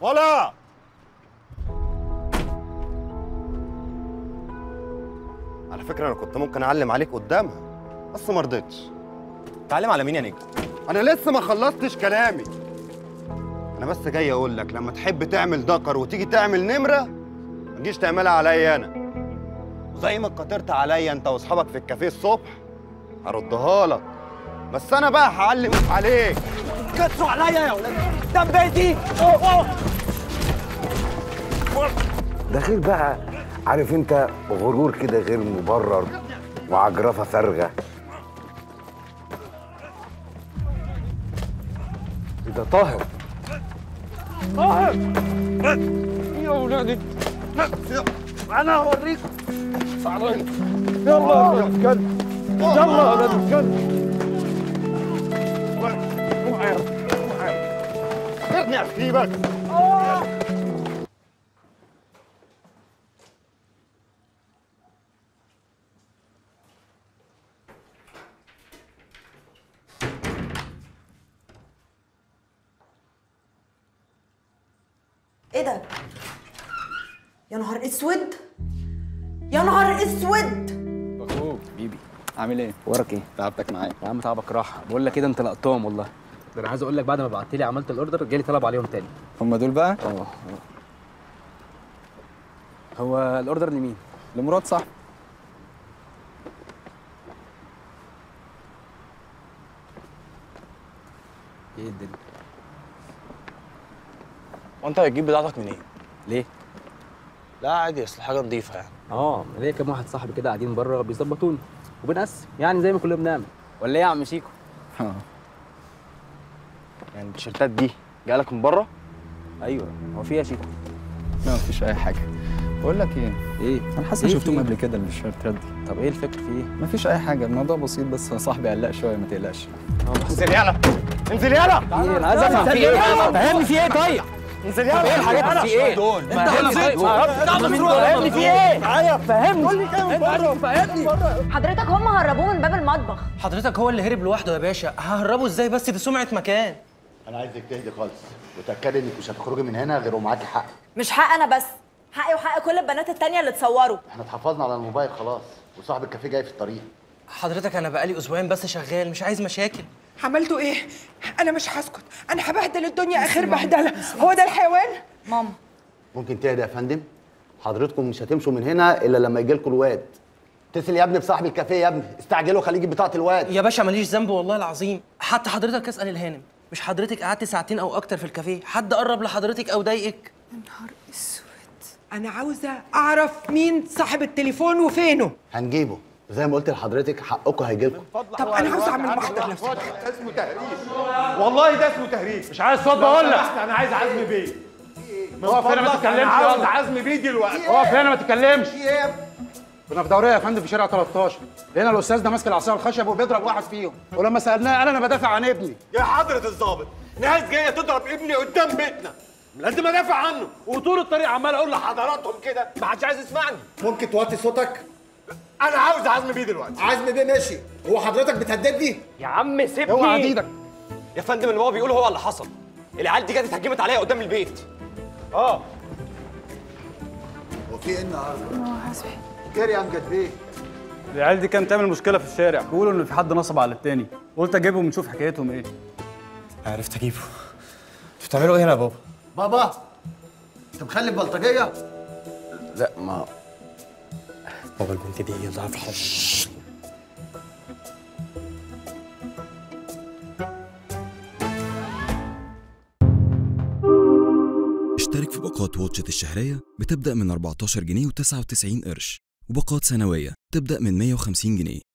ولا على فكره انا كنت ممكن اعلم عليك قدامها بس ما رضيتش تعلم على مين يا نجم انا لسه ما خلصتش كلامي انا بس جاي اقول لك لما تحب تعمل دكر وتيجي تعمل نمره ما تجيش تعملها عليا انا وزي ما اتكترت عليا انت واصحابك في الكافيه الصبح هردها لك بس انا بقى هعلم عليك كتروا عليا يا ولاد ده بيتي ده غير بقى عارف انت غرور كده غير مبرر وعجرفه فارغه إيه ده طاهر يا ولادي انا هوريك صعبان يلا يا ولاد الكلب يلا يا ولاد الكلب ارمي اسيبك ايه ده؟ يا نهار اسود يا نهار اسود اخوك بيبي عامل ايه؟ وراك ايه؟ تعبتك معايا يا عم تعبك راحه بقول لك كده انت لقطتهم والله ده انا عايز اقول لك بعد ما بعت لي عملت الاوردر جالي طلب عليهم تاني هم دول بقى اه هو الاوردر لمين؟ لمراد صح ايه الدنيا؟ وانت هتجيب بضاعتك منين؟ ليه؟ لا عادي اصل حاجه نظيفه يعني اه ليا كام واحد صاحبي كده قاعدين بره بيظبطوني وبنقسم يعني زي ما كلنا بنعمل ولا ايه يا عم شيكو؟ اه يعني التيشيرتات دي جايلك من بره؟ ايوه هو في إيه يا شيكو؟ لا مفيش اي حاجه بقول لك ايه ايه؟ انا حاسس إيه إني في شفتهم إيه؟ قبل كده الشيرتات دي طب ايه الفكر في ايه؟ مفيش اي حاجه الموضوع بسيط بس صاحبي قلق شويه ما تقلقش انزل يلا انزل يلا ايه انا عايز افهم في ايه؟ فهمني في ايه طيب؟ انزل يلا ايه الحاجات اللي في ايه؟ دول انت فهمني فهمني في ايه؟ فهمني فهمني حضرتك هم هربوه من باب المطبخ حضرتك هو اللي هرب لوحده يا باشا ههربه ازاي بس دي سمعه مكان انا عايزك تهدي خالص وتاكدي انك مش هتخرجي من هنا غير ومعاكي حق مش حق انا بس حقي وحق كل البنات التانية اللي اتصوروا احنا اتحفظنا على الموبايل خلاص وصاحب الكافيه جاي في الطريق حضرتك انا بقالي اسبوعين بس شغال مش عايز مشاكل عملتوا ايه؟ أنا مش هسكت، أنا هبهدل الدنيا آخر بهدلة، هو ده الحيوان؟ ماما ممكن تهدي يا فندم حضرتكم مش هتمشوا من هنا الا لما يجي لكم الواد اتصل يا ابني بصاحب الكافيه يا ابني استعجلوا خليه يجيب بطاقه الواد يا باشا ماليش ذنب والله العظيم حتى حضرتك اسال الهانم مش حضرتك قعدت ساعتين او اكتر في الكافيه حد قرب لحضرتك او ضايقك نهار اسود أنا عاوزة أعرف مين صاحب التليفون وفينه؟ هنجيبه زي ما قلت لحضرتك حقكم هيجي لكم طب أنا عاوزة أعمل محضر نفسي اسمه تهريج والله ده اسمه تهريج مش عايز صوت بقول لك انا عايز عزمي بيه اقف هنا ما تتكلمش عاوز عزمي بيه دلوقتي اقف هنا ما تتكلمش كنا في دوريه يا فندم في شارع 13 لقينا الاستاذ ده ماسك العصايه الخشب وبيضرب واحد فيهم ولما سالناه قال انا بدافع عن ابني يا حضرة الضابط ناس جاية تضرب ابني قدام بيتنا لازم ادافع عنه وطول الطريق عمال اقول لحضراتهم كده ما حدش عايز يسمعني ممكن توطي صوتك انا عاوز عزمي بيه دلوقتي عزمي بيه ماشي هو حضرتك بتهددني يا عم سيبني اوعى ايدك يا فندم اللي هو بيقوله هو اللي حصل العيال دي جت اتهجمت عليا قدام البيت اه هو في ايه النهارده؟ خير يا امجد بيه العيال دي كانت تعمل مشكله في الشارع بيقولوا ان في حد نصب على التاني قلت اجيبهم ونشوف حكايتهم ايه عرفت اجيبه انتوا بتعملوا ايه هنا يا بابا بابا انت مخلف بلطجيه لا ما بابا البنت دي ضعف الحب اشترك في باقات واتشت الشهرية بتبدأ من 14 جنيه و99 قرش وباقات سنوية تبدأ من 150 جنيه